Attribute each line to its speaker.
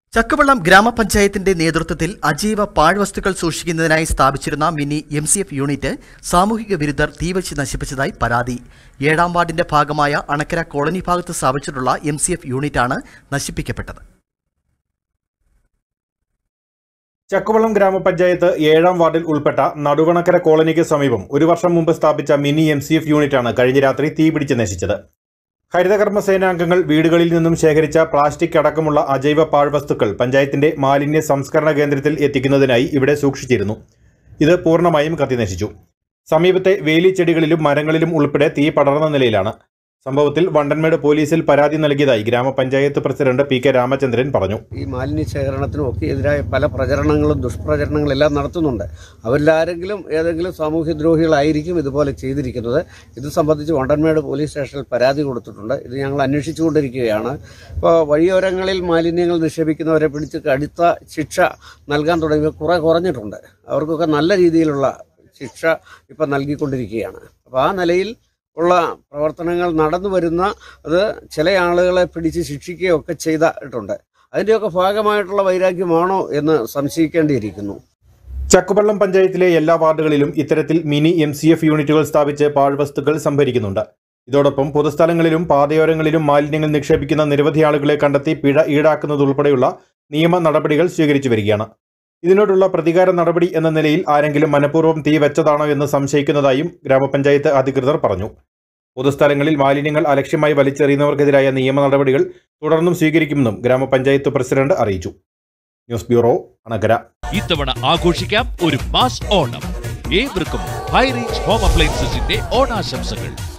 Speaker 1: ചക്കവള്ളം ഗ്രാമപഞ്ചായത്തിന്റെ നേതൃത്വത്തിൽ അജൈവ പാഴ്വസ്തുക്കൾ സൂക്ഷിക്കുന്നതിനായി സ്ഥാപിച്ചിരുന്ന mini M C F unit സാമൂഹിക വിരുദ്ധർ തീവച്ച് നശിപ്പിച്ചതായി പരാതി ഏഴാം വാർഡിന്റെ ഭാഗമായ അണക്കര കോളനി ഭാഗത്ത് സ്ഥാപിച്ചിട്ടുള്ള എം സി എഫ് യൂണിറ്റാണ് നശിപ്പിക്കപ്പെട്ടത്
Speaker 2: ചക്കുവള്ളം ഗ്രാമപഞ്ചായത്ത് ഏഴാം വാർഡിൽ ഉൾപ്പെട്ട നടുവണക്കര കോളനിക്ക് സമീപം ഒരു വർഷം മുമ്പ് സ്ഥാപിച്ച മിനി എം സി എഫ് യൂണിറ്റാണ് കഴിഞ്ഞ രാത്രി തീപിടിച്ച് നശിച്ചത് ഹരിതകർമ്മ സേനാംഗങ്ങൾ വീടുകളിൽ നിന്നും ശേഖരിച്ച പ്ലാസ്റ്റിക് അടക്കമുള്ള അജൈവ പാഴ്വസ്തുക്കൾ പഞ്ചായത്തിന്റെ മാലിന്യ സംസ്കരണ കേന്ദ്രത്തിൽ എത്തിക്കുന്നതിനായി ഇവിടെ സൂക്ഷിച്ചിരുന്നു ഇത് പൂർണ്ണമായും കത്തിനശിച്ചു സമീപത്തെ വേലിച്ചെടികളിലും മരങ്ങളിലും ഉൾപ്പെടെ തീ പടർന്ന നിലയിലാണ് സംഭവത്തിൽ വണ്ടൻമേട് പോലീസിൽ പരാതി നൽകിയതായി ഗ്രാമപഞ്ചായത്ത് പ്രസിഡന്റ് പി കെ രാമചന്ദ്രൻ പറഞ്ഞു
Speaker 3: ഈ മാലിന്യ ശേഖരണത്തിനും ഒക്കെ എതിരായ പല പ്രചരണങ്ങളും ദുഷ്പ്രചരണങ്ങളും എല്ലാം നടത്തുന്നുണ്ട് അവരിലാരെങ്കിലും ഏതെങ്കിലും സാമൂഹ്യ ദ്രോഹികളായിരിക്കും ഇതുപോലെ ചെയ്തിരിക്കുന്നത് ഇത് സംബന്ധിച്ച് വണ്ടൻമേട് പോലീസ് സ്റ്റേഷനിൽ പരാതി കൊടുത്തിട്ടുണ്ട് ഇത് ഞങ്ങൾ അന്വേഷിച്ചുകൊണ്ടിരിക്കുകയാണ് ഇപ്പോൾ വഴിയോരങ്ങളിൽ മാലിന്യങ്ങൾ നിക്ഷേപിക്കുന്നവരെ പിടിച്ച് കടുത്ത ശിക്ഷ നൽകാൻ തുടങ്ങിയ കുറെ കുറഞ്ഞിട്ടുണ്ട് അവർക്കൊക്കെ നല്ല രീതിയിലുള്ള ശിക്ഷ ഇപ്പം നൽകിക്കൊണ്ടിരിക്കുകയാണ് അപ്പോൾ ആ നിലയിൽ ഉള്ള പ്രവർത്തനങ്ങൾ നടന്നു വരുന്ന അത് ചില ആളുകളെ പിടിച്ച് ശിക്ഷിക്കുകയൊക്കെ ചെയ്തിട്ടുണ്ട് അതിൻ്റെയൊക്കെ ഭാഗമായിട്ടുള്ള വൈരാഗ്യമാണോ എന്ന് സംശയിക്കേണ്ടിയിരിക്കുന്നു
Speaker 2: ചക്കുവള്ളം പഞ്ചായത്തിലെ എല്ലാ വാർഡുകളിലും ഇത്തരത്തിൽ മിനി എം സി എഫ് യൂണിറ്റുകൾ സ്ഥാപിച്ച് പാഴ്വസ്തുക്കൾ സംഭരിക്കുന്നുണ്ട് ഇതോടൊപ്പം പൊതുസ്ഥലങ്ങളിലും പാതയോരങ്ങളിലും മാലിന്യങ്ങൾ നിക്ഷേപിക്കുന്ന നിരവധി ആളുകളെ കണ്ടെത്തി പിഴ ഈടാക്കുന്നതുൾപ്പെടെയുള്ള നിയമ നടപടികൾ സ്വീകരിച്ചു വരികയാണ് ഇതിനോടുള്ള പ്രതികാര നടപടി എന്ന നിലയിൽ ആരെങ്കിലും മനഃപൂർവ്വം തീ വെച്ചതാണോ എന്ന് സംശയിക്കുന്നതായും ഗ്രാമപഞ്ചായത്ത് അധികൃതർ പറഞ്ഞു പൊതുസ്ഥലങ്ങളിൽ മാലിന്യങ്ങൾ അലക്ഷ്യമായി വലിച്ചെറിയുന്നവർക്കെതിരായ നിയമ നടപടികൾ തുടർന്നും സ്വീകരിക്കുമെന്നും ഗ്രാമപഞ്ചായത്ത് പ്രസിഡന്റ് അറിയിച്ചു ന്യൂസ് ബ്യൂറോ അണക്കര
Speaker 4: ഇത്തവണ ആഘോഷിക്കാം ഒരു മാസ് ഓണം ഏവർക്കും ഹൈറേഞ്ച് ഹോം അപ്ലയൻസസിന്റെ ഓണാശംസകൾ